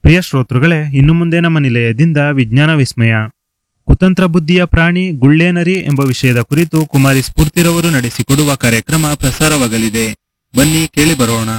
ಪ್ರಿಯ ಶ್ರೋತೃಗಳೇ ಇನ್ನು ಮುಂದೆ ನಮ್ಮ ನಿಲಯದಿಂದ ವಿಜ್ಞಾನ ವಿಸ್ಮಯ ಕುತಂತ್ರ ಬುದ್ಧಿಯ ಪ್ರಾಣಿ ಗುಳ್ಳೇನರಿ ಎಂಬ ವಿಷಯದ ಕುರಿತು ಕುಮಾರಿ ಸ್ಫೂರ್ತಿರವರು ನಡೆಸಿಕೊಡುವ ಕಾರ್ಯಕ್ರಮ ಪ್ರಸಾರವಾಗಲಿದೆ ಬನ್ನಿ ಕೇಳಿ ಬರೋಣ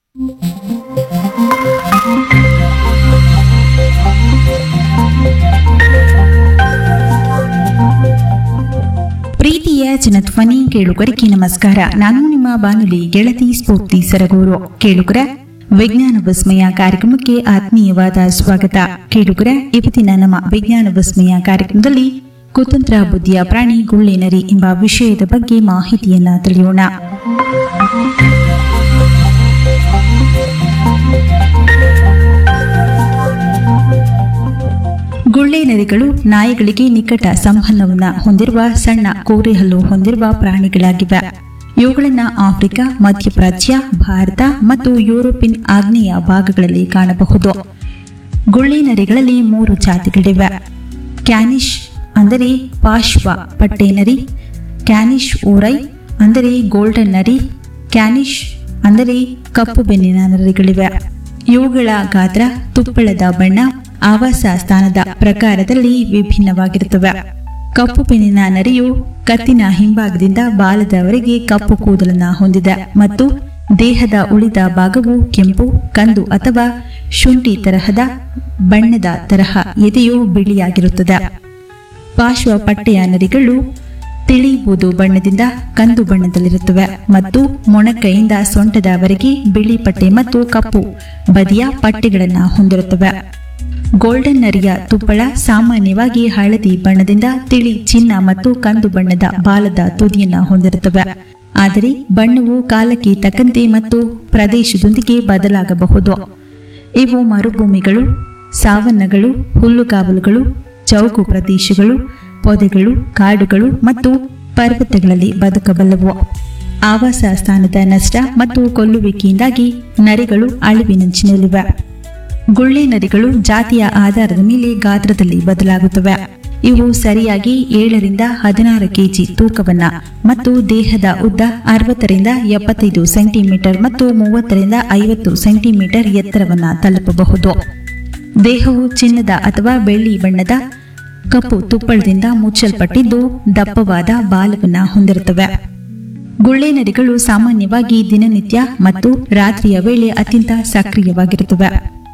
ಪ್ರೀತಿಯ ಜನಧ್ವನಿ ಕೇಳುಗರಿಗೆ ನಮಸ್ಕಾರ ನಾನು ನಿಮ್ಮ ಬಾನುಲಿ ಗೆಳತಿ ಸ್ಫೂರ್ತಿ ಸರಗೂರು ಕೇಳುಗರ ವಿಜ್ಞಾನ ವಿಸ್ಮಯ ಕಾರ್ಯಕ್ರಮಕ್ಕೆ ಆತ್ಮೀಯವಾದ ಸ್ವಾಗತ ಕೇಳುಗರ ಇವತ್ತಿನ ನಮ್ಮ ವಿಜ್ಞಾನ ವಿಸ್ಮಯ ಕಾರ್ಯಕ್ರಮದಲ್ಲಿ ಕುತಂತ್ರ ಬುದ್ಧಿಯ ಪ್ರಾಣಿ ಗುಳ್ಳೇನರಿ ಎಂಬ ವಿಷಯದ ಬಗ್ಗೆ ಮಾಹಿತಿಯನ್ನ ತಿಳಿಯೋಣ ಗುಳ್ಳೇನರಿಗಳು ನಾಯಿಗಳಿಗೆ ನಿಕಟ ಸಂಬಂಧವನ್ನ ಹೊಂದಿರುವ ಸಣ್ಣ ಕೋರೆಹಲ್ಲು ಹೊಂದಿರುವ ಪ್ರಾಣಿಗಳಾಗಿವೆ ಇವುಗಳನ್ನ ಆಫ್ರಿಕಾ ಮಧ್ಯಪ್ರಾಚ್ಯ ಭಾರತ ಮತ್ತು ಯುರೋಪಿಯನ್ ಆಗ್ನೇಯ ಭಾಗಗಳಲ್ಲಿ ಕಾಣಬಹುದು ಗುಳ್ಳೇನರಿಗಳಲ್ಲಿ ಮೂರು ಜಾತಿಗಳಿವೆ ಕ್ಯಾನಿಶ್ ಅಂದರೆ ಪಾಶ್ವ ಪಟ್ಟೇನರಿ ಕ್ಯಾನಿಶ್ ಓರೈ ಅಂದರೆ ಗೋಲ್ಡನ್ ನರಿ ಕ್ಯಾನಿಶ್ ಅಂದರೆ ಕಪ್ಪು ಬೆನ್ನಿನ ನರಿಗಳಿವೆ ಇವುಗಳ ಗಾತ್ರ ತುಪ್ಪಳದ ಬಣ್ಣ ಆವಾಸ ಸ್ಥಾನದ ಪ್ರಕಾರದಲ್ಲಿ ವಿಭಿನ್ನವಾಗಿರುತ್ತವೆ ಕಪ್ಪು ಬೆನ್ನಿನ ನರಿಯು ಕತ್ತಿನ ಹಿಂಭಾಗದಿಂದ ಬಾಲದವರೆಗೆ ಕಪ್ಪು ಕೂದಲನ್ನ ಹೊಂದಿದೆ ಮತ್ತು ದೇಹದ ಉಳಿದ ಭಾಗವು ಕೆಂಪು ಕಂದು ಅಥವಾ ಶುಂಠಿ ತರಹದ ಬಣ್ಣದ ತರಹ ಎದೆಯು ಬಿಳಿಯಾಗಿರುತ್ತದೆ ಪಾರ್ಶ್ವ ಪಟ್ಟೆಯ ನರಿಗಳು ತಿಳಿ ಬೂದು ಬಣ್ಣದಿಂದ ಕಂದು ಬಣ್ಣದಲ್ಲಿರುತ್ತವೆ ಮತ್ತು ಮೊಣಕೈಯಿಂದ ಸೊಂಟದವರೆಗೆ ಬಿಳಿ ಪಟ್ಟೆ ಮತ್ತು ಕಪ್ಪು ಬದಿಯ ಪಟ್ಟೆಗಳನ್ನು ಹೊಂದಿರುತ್ತವೆ ಗೋಲ್ಡನ್ ನರಿಯ ತುಪ್ಪಳ ಸಾಮಾನ್ಯವಾಗಿ ಹಳದಿ ಬಣ್ಣದಿಂದ ತಿಳಿ ಚಿನ್ನ ಮತ್ತು ಕಂದು ಬಣ್ಣದ ಬಾಲದ ತುದಿಯನ್ನ ಹೊಂದಿರುತ್ತವೆ ಆದರೆ ಬಣ್ಣವು ಕಾಲಕ್ಕೆ ತಕ್ಕಂತೆ ಮತ್ತು ಪ್ರದೇಶದೊಂದಿಗೆ ಬದಲಾಗಬಹುದು ಇವು ಮರುಭೂಮಿಗಳು ಸಾವನ್ನಗಳು ಹುಲ್ಲುಗಾವಲುಗಳು ಚೌಕು ಪ್ರದೇಶಗಳು ಪೊದೆಗಳು ಕಾಡುಗಳು ಮತ್ತು ಪರ್ವತಗಳಲ್ಲಿ ಬದುಕಬಲ್ಲವು ಆವಾಸ ಸ್ಥಾನದ ನಷ್ಟ ಮತ್ತು ಕೊಲ್ಲುವಿಕೆಯಿಂದಾಗಿ ನರಿಗಳು ಅಳಿವಿನಂಚಿನಲ್ಲಿವೆ ಗುಳ್ಳೆ ನರಿಗಳು ಜಾತಿಯ ಆಧಾರದ ಮೇಲೆ ಗಾತ್ರದಲ್ಲಿ ಬದಲಾಗುತ್ತವೆ ಇವು ಸರಿಯಾಗಿ ಏಳರಿಂದ ಹದಿನಾರು ಕೆಜಿ ತೂಕವನ್ನ ಮತ್ತು ದೇಹದ ಉದ್ದ ಅರವತ್ತರಿಂದ ಎಪ್ಪತ್ತೈದು ಸೆಂಟಿಮೀಟರ್ ಮತ್ತು ಮೂವತ್ತರಿಂದ ಐವತ್ತು ಸೆಂಟಿಮೀಟರ್ ಎತ್ತರವನ್ನ ತಲುಪಬಹುದು ದೇಹವು ಚಿನ್ನದ ಅಥವಾ ಬೆಳ್ಳಿ ಬಣ್ಣದ ಕಪ್ಪು ತುಪ್ಪಳದಿಂದ ಮುಚ್ಚಲ್ಪಟ್ಟಿದ್ದು ದಪ್ಪವಾದ ಬಾಲವನ್ನ ಹೊಂದಿರುತ್ತವೆ ಗುಳ್ಳೆ ನರಿಗಳು ಸಾಮಾನ್ಯವಾಗಿ ದಿನನಿತ್ಯ ಮತ್ತು ರಾತ್ರಿಯ ವೇಳೆ ಅತ್ಯಂತ ಸಕ್ರಿಯವಾಗಿರುತ್ತವೆ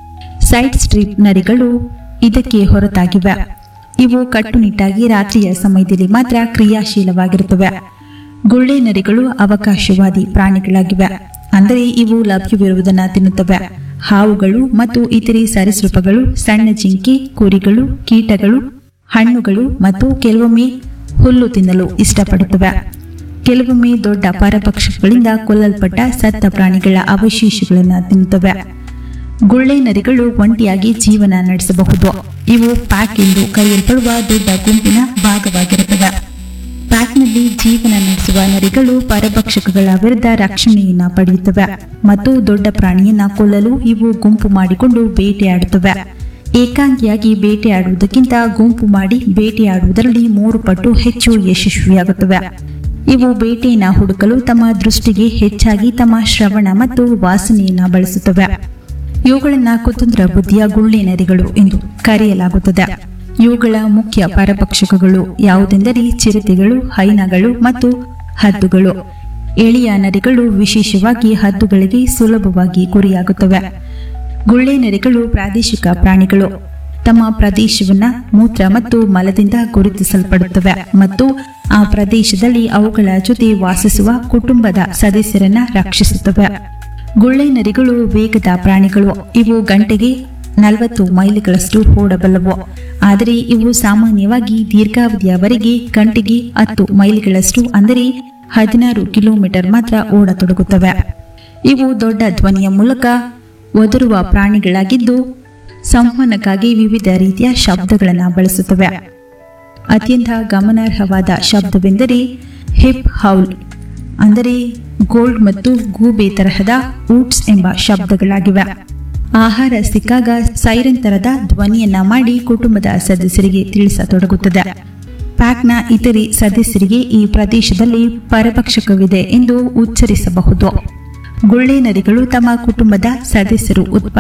ಸೈಡ್ ಸ್ಟ್ರಿಪ್ ನರಿಗಳು ಇದಕ್ಕೆ ಹೊರತಾಗಿವೆ ಇವು ಕಟ್ಟುನಿಟ್ಟಾಗಿ ರಾತ್ರಿಯ ಸಮಯದಲ್ಲಿ ಮಾತ್ರ ಕ್ರಿಯಾಶೀಲವಾಗಿರುತ್ತವೆ ಗುಳ್ಳೆ ನರಿಗಳು ಅವಕಾಶವಾದಿ ಪ್ರಾಣಿಗಳಾಗಿವೆ ಅಂದರೆ ಇವು ಲಭ್ಯವಿರುವುದನ್ನು ತಿನ್ನುತ್ತವೆ ಹಾವುಗಳು ಮತ್ತು ಇತರೆ ಸರೀಸೃಪಗಳು ಸಣ್ಣ ಜಿಂಕೆ ಕುರಿಗಳು ಕೀಟಗಳು ಹಣ್ಣುಗಳು ಮತ್ತು ಕೆಲವೊಮ್ಮೆ ಹುಲ್ಲು ತಿನ್ನಲು ಇಷ್ಟಪಡುತ್ತವೆ ಕೆಲವೊಮ್ಮೆ ದೊಡ್ಡ ಪರಪಕ್ಷಗಳಿಂದ ಕೊಲ್ಲಲ್ಪಟ್ಟ ಸತ್ತ ಪ್ರಾಣಿಗಳ ಅವಶೇಷಗಳನ್ನು ತಿನ್ನುತ್ತವೆ ಗುಳ್ಳೆ ನರಿಗಳು ಒಂಟಿಯಾಗಿ ಜೀವನ ನಡೆಸಬಹುದು ಇವು ಪ್ಯಾಕ್ ಎಂದು ಕರೆಯಲ್ಪಡುವ ದೊಡ್ಡ ಗುಂಪಿನ ಭಾಗವಾಗಿರುತ್ತವೆ ಪ್ಯಾಕ್ನಲ್ಲಿ ಜೀವನ ನಡೆಸುವ ನರಿಗಳು ಪರಭಕ್ಷಕಗಳ ವಿರುದ್ಧ ರಕ್ಷಣೆಯನ್ನ ಪಡೆಯುತ್ತವೆ ಮತ್ತು ದೊಡ್ಡ ಪ್ರಾಣಿಯನ್ನ ಕೊಲ್ಲಲು ಇವು ಗುಂಪು ಮಾಡಿಕೊಂಡು ಬೇಟೆಯಾಡುತ್ತವೆ ಏಕಾಂಗಿಯಾಗಿ ಬೇಟೆಯಾಡುವುದಕ್ಕಿಂತ ಗುಂಪು ಮಾಡಿ ಬೇಟೆಯಾಡುವುದರಲ್ಲಿ ಮೂರು ಪಟ್ಟು ಹೆಚ್ಚು ಯಶಸ್ವಿಯಾಗುತ್ತವೆ ಇವು ಬೇಟೆಯನ್ನ ಹುಡುಕಲು ತಮ್ಮ ದೃಷ್ಟಿಗೆ ಹೆಚ್ಚಾಗಿ ತಮ್ಮ ಶ್ರವಣ ಮತ್ತು ವಾಸನೆಯನ್ನ ಬಳಸುತ್ತವೆ ಇವುಗಳನ್ನ ಕುತಂತ್ರ ಬುದ್ಧಿಯ ಗುಳ್ಳೆ ನರಿಗಳು ಎಂದು ಕರೆಯಲಾಗುತ್ತದೆ ಇವುಗಳ ಮುಖ್ಯ ಪರಭಕ್ಷಕಗಳು ಯಾವುದೆಂದರೆ ಚಿರತೆಗಳು ಹೈನಗಳು ಮತ್ತು ಹದ್ದುಗಳು ಎಳೆಯ ನರಿಗಳು ವಿಶೇಷವಾಗಿ ಹದ್ದುಗಳಿಗೆ ಸುಲಭವಾಗಿ ಗುರಿಯಾಗುತ್ತವೆ ಗುಳ್ಳೆ ನರಿಗಳು ಪ್ರಾದೇಶಿಕ ಪ್ರಾಣಿಗಳು ತಮ್ಮ ಪ್ರದೇಶವನ್ನ ಮೂತ್ರ ಮತ್ತು ಮಲದಿಂದ ಗುರುತಿಸಲ್ಪಡುತ್ತವೆ ಮತ್ತು ಆ ಪ್ರದೇಶದಲ್ಲಿ ಅವುಗಳ ಜೊತೆ ವಾಸಿಸುವ ಕುಟುಂಬದ ಸದಸ್ಯರನ್ನ ರಕ್ಷಿಸುತ್ತವೆ ಗುಳ್ಳೆ ನರಿಗಳು ವೇಗದ ಪ್ರಾಣಿಗಳು ಇವು ಗಂಟೆಗೆ ನಲವತ್ತು ಮೈಲಿಗಳಷ್ಟು ಓಡಬಲ್ಲವು ಆದರೆ ಇವು ಸಾಮಾನ್ಯವಾಗಿ ದೀರ್ಘಾವಧಿಯವರೆಗೆ ಗಂಟೆಗೆ ಹತ್ತು ಮೈಲಿಗಳಷ್ಟು ಅಂದರೆ ಹದಿನಾರು ಕಿಲೋಮೀಟರ್ ಮಾತ್ರ ಓಡತೊಡಗುತ್ತವೆ ಇವು ದೊಡ್ಡ ಧ್ವನಿಯ ಮೂಲಕ ಒದರುವ ಪ್ರಾಣಿಗಳಾಗಿದ್ದು ಸಂವಹನಕ್ಕಾಗಿ ವಿವಿಧ ರೀತಿಯ ಶಬ್ದಗಳನ್ನು ಬಳಸುತ್ತವೆ ಅತ್ಯಂತ ಗಮನಾರ್ಹವಾದ ಶಬ್ದವೆಂದರೆ ಹಿಪ್ ಹೌಲ್ ಅಂದರೆ ಗೋಲ್ಡ್ ಮತ್ತು ಗೂಬೆ ತರಹದ ಊಟ್ಸ್ ಎಂಬ ಶಬ್ದಗಳಾಗಿವೆ ಆಹಾರ ಸಿಕ್ಕಾಗ ಸೈರನ್ ತರದ ಧ್ವನಿಯನ್ನ ಮಾಡಿ ಕುಟುಂಬದ ಸದಸ್ಯರಿಗೆ ತಿಳಿಸತೊಡಗುತ್ತದೆ ಪ್ಯಾಕ್ನ ಇತರೆ ಸದಸ್ಯರಿಗೆ ಈ ಪ್ರದೇಶದಲ್ಲಿ ಪರಭಕ್ಷಕವಿದೆ ಎಂದು ಉಚ್ಚರಿಸಬಹುದು ಗುಳ್ಳೆ ನರಿಗಳು ತಮ್ಮ ಕುಟುಂಬದ ಸದಸ್ಯರು ಉತ್ಪ